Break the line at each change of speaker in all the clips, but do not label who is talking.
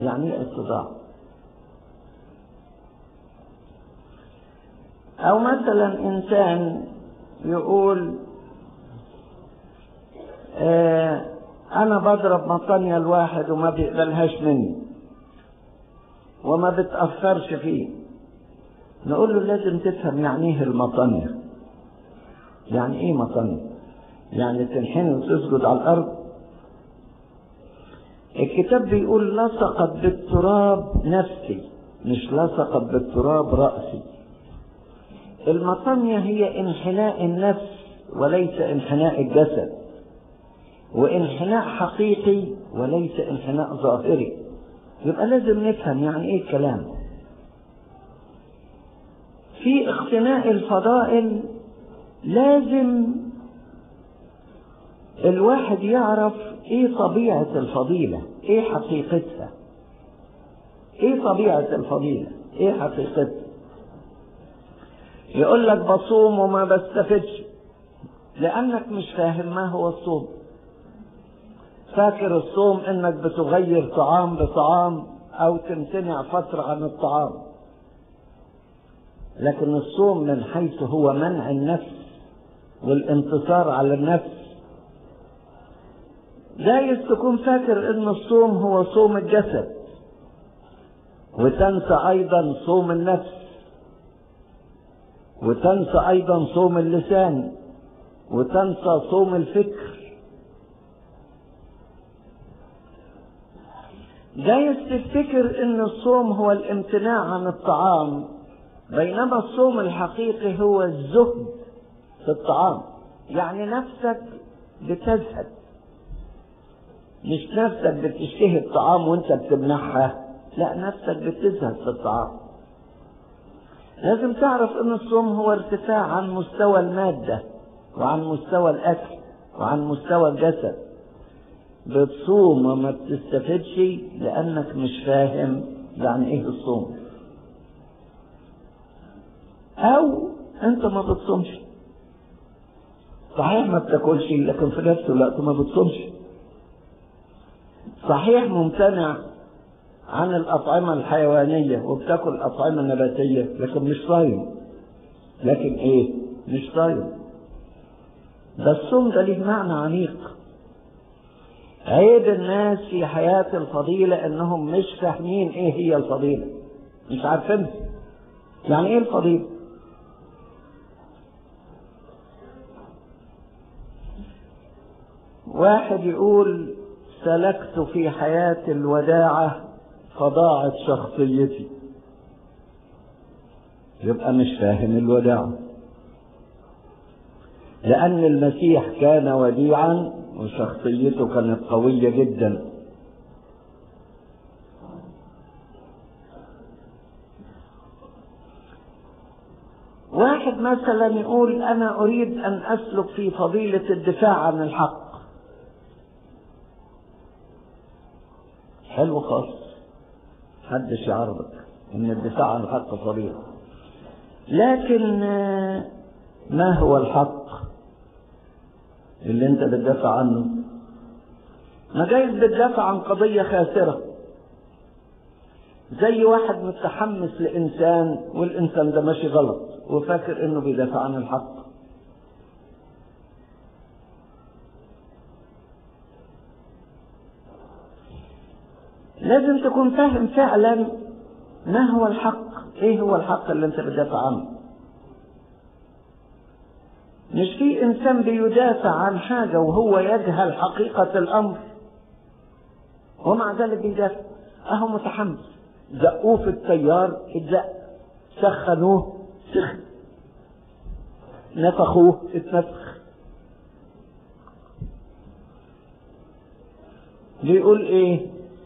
يعني ايه اتضاع او مثلا انسان يقول آه انا بضرب مطانية الواحد وما بيقبلهاش مني وما بتأثرش فيه نقول له لازم تفهم يعني ايه المطانية يعني ايه مطانية يعني تنحني وتسجد على الارض الكتاب بيقول لصقت بالتراب نفسي مش لصقت بالتراب رأسي المطانية هي انحناء النفس وليس انحناء الجسد وانحناء حقيقي وليس انحناء ظاهري يبقى لازم نفهم يعني ايه الكلام في اقتناء الفضائل لازم الواحد يعرف ايه طبيعة الفضيلة ايه حقيقتها ايه طبيعة الفضيلة ايه حقيقتها يقول لك بصوم وما بستفدش لانك مش فاهم ما هو الصوم فاكر الصوم انك بتغير طعام بطعام او تمتنع فترة عن الطعام لكن الصوم من حيث هو منع النفس والانتصار على النفس جايز تكون فاكر ان الصوم هو صوم الجسد وتنسى ايضا صوم النفس وتنسى ايضا صوم اللسان وتنسى صوم الفكر جايز تفتكر ان الصوم هو الامتناع عن الطعام بينما الصوم الحقيقي هو الزهد في الطعام يعني نفسك بتزهد مش نفسك بتشتهي الطعام وانت بتمنحها لا نفسك بتزهد في الطعام لازم تعرف ان الصوم هو ارتفاع عن مستوى المادة وعن مستوى الاكل وعن مستوى الجسد بتصوم وما بتستفدش لانك مش فاهم يعني ايه الصوم او انت ما بتصومش صحيح ما بتاكلش لكن في نفس الوقت ما بتصومش صحيح ممتنع عن الأطعمة الحيوانية وبتاكل أطعمة نباتية لكن مش صايم لكن إيه؟ مش صايم ده الصوم ده ليه معنى عميق عيب الناس في حياة الفضيلة إنهم مش فاهمين إيه هي الفضيلة مش عارفين يعني إيه الفضيلة؟ واحد يقول سلكت في حياة الوداعة فضاعت شخصيتي يبقى مش فاهم الوداعة لأن المسيح كان وديعا وشخصيته كانت قوية جدا واحد مثلا يقول أنا أريد أن أسلك في فضيلة الدفاع عن الحق حلو خالص محدش يعرضك ان الدفاع عن الحق فضيلة لكن ما هو الحق اللي انت بتدافع عنه ما جايز بتدافع عن قضية خاسرة زي واحد متحمس لإنسان والإنسان ده ماشي غلط وفاكر إنه بيدافع عن الحق لازم تكون فاهم فعلا ما هو الحق ايه هو الحق اللي انت بتدافع عنه مش في انسان بيدافع عن حاجه وهو يجهل حقيقه الامر ومع ذلك بيدافع اهو متحمس زقوه في التيار اتزق سخنوه سخن نفخوه اتنفخ بيقول ايه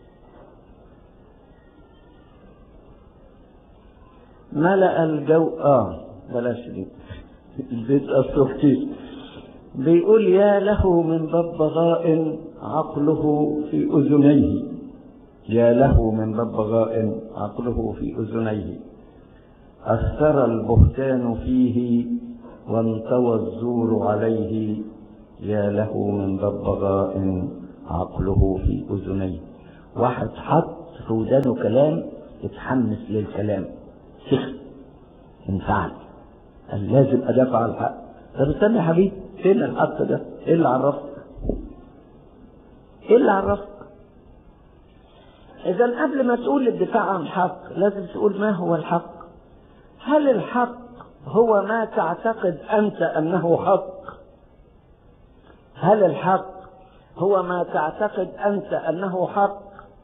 ملأ الجو اه بلاش دي البيت الصوتي بيقول يا له من ببغاء عقله في أذنيه يا له من ببغاء عقله في أذنيه أثر البهتان فيه وانطوى الزور عليه يا له من ببغاء عقله في أذنيه واحد حط في ودانه كلام اتحمس للكلام سخن انفعل قال لازم ادافع عن الحق طب استنى يا حبيبي فين الحق ده؟ ايه اللي عرفك؟ ايه اللي عرفك؟ اذا قبل ما تقول الدفاع عن الحق لازم تقول ما هو الحق؟ هل الحق هو ما تعتقد انت انه حق؟ هل الحق هو ما تعتقد انت انه حق؟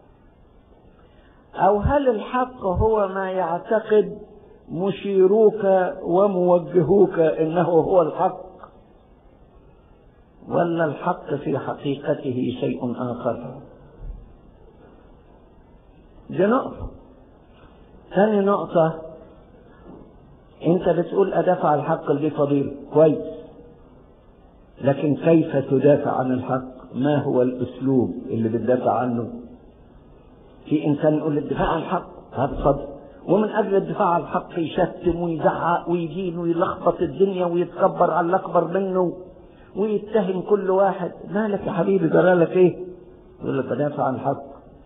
او هل الحق هو ما يعتقد مشيروك وموجهوك انه هو الحق ولا الحق في حقيقته شيء اخر دي نقطة ثاني نقطة انت بتقول ادافع الحق دي فضيلة كويس لكن كيف تدافع عن الحق ما هو الاسلوب اللي بتدافع عنه في انسان يقول الدفاع عن الحق هذا اتفضل ومن اجل الدفاع عن الحق يشتم ويزعق ويدين ويلخبط الدنيا ويتكبر على الاكبر منه ويتهم كل واحد مالك يا حبيبي جرى لك ايه؟ يقول لك بدافع عن الحق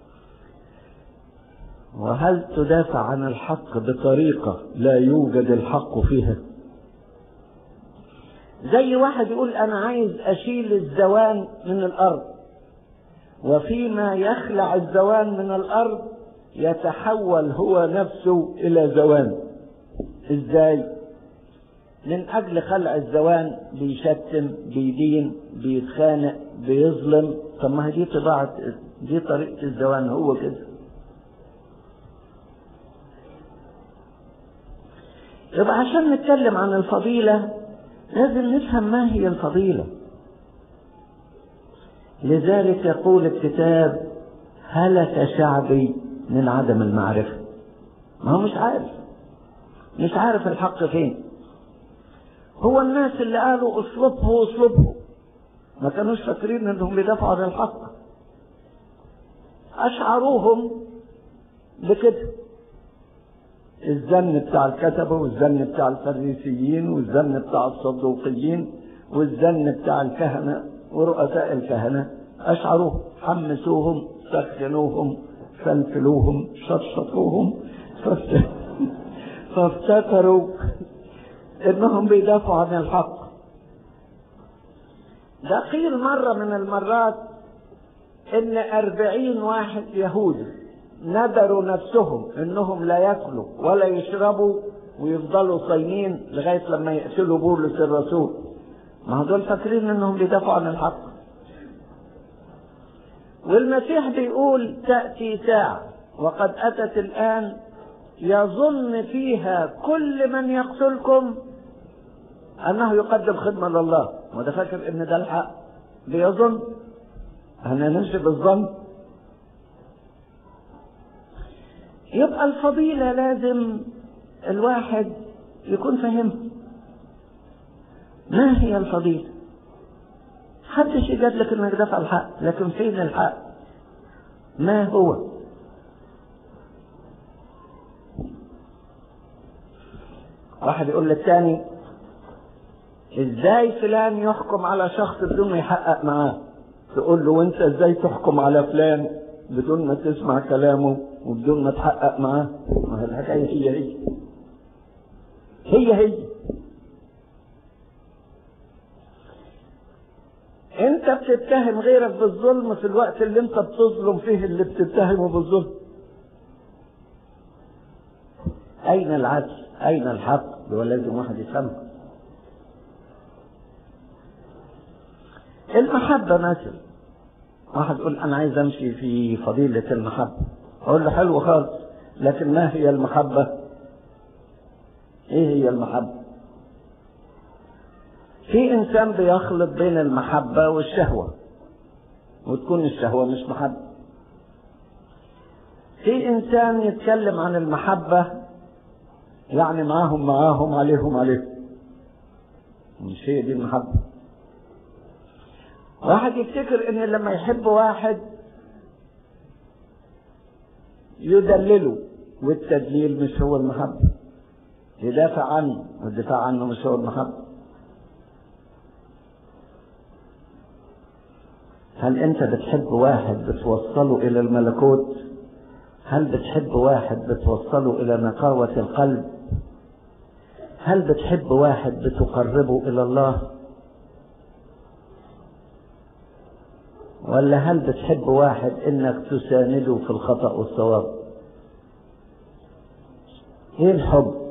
وهل تدافع عن الحق بطريقه لا يوجد الحق فيها؟ زي واحد يقول انا عايز اشيل الزوان من الارض وفيما يخلع الزوان من الارض يتحول هو نفسه الى زوان ازاي من اجل خلع الزوان بيشتم بيدين بيتخانق بيظلم طب ما هي دي طباعة دي طريقة الزوان هو كده يبقى عشان نتكلم عن الفضيلة لازم نفهم ما هي الفضيلة لذلك يقول الكتاب هلك شعبي من عدم المعرفة ما هو مش عارف مش عارف الحق فين هو الناس اللي قالوا اصلبه اصلبه ما كانوش فاكرين انهم بيدافعوا عن الحق اشعروهم بكده الزن بتاع الكتبة والزن بتاع الفريسيين والزن بتاع الصدوقيين والزن بتاع الكهنة ورؤساء الكهنة أشعروهم حمسوهم سخنوهم فلفلوهم شطشطوهم فافتكروا انهم بيدافعوا عن الحق ده قيل مرة من المرات ان اربعين واحد يهودي ندروا نفسهم انهم لا ياكلوا ولا يشربوا ويفضلوا صايمين لغاية لما يقتلوا بولس الرسول ما دول فاكرين انهم بيدافعوا عن الحق والمسيح بيقول تأتي ساعة وقد أتت الآن يظن فيها كل من يقتلكم أنه يقدم خدمة لله وده فاكر إن ده الحق بيظن أنا نمشي بالظن يبقى الفضيلة لازم الواحد يكون فاهمها ما هي الفضيلة محدش يجاد لك انك دفع الحق لكن فين الحق ما هو واحد يقول للتاني ازاي فلان يحكم على شخص بدون ما يحقق معاه تقول له وانت ازاي تحكم على فلان بدون ما تسمع كلامه وبدون ما تحقق معاه ما هي الحكايه هي هي هي هي انت بتتهم غيرك بالظلم في الوقت اللي انت بتظلم فيه اللي بتتهمه بالظلم اين العدل اين الحق هو لازم واحد يفهمه المحبة مثلا واحد يقول انا عايز امشي في فضيلة المحبة اقول له حلو خالص لكن ما هي المحبة ايه هي المحبة في انسان بيخلط بين المحبة والشهوة وتكون الشهوة مش محبة في انسان يتكلم عن المحبة يعني معاهم معاهم عليهم عليهم مش هي دي المحبة واحد يفتكر ان لما يحب واحد يدلله والتدليل مش هو المحبة يدافع عنه والدفاع عنه مش هو المحبة هل انت بتحب واحد بتوصله الى الملكوت هل بتحب واحد بتوصله إلى نقاوة القلب هل بتحب واحد بتقربه إلى الله ولا هل بتحب واحد إنك تسانده في الخطأ والصواب ايه الحب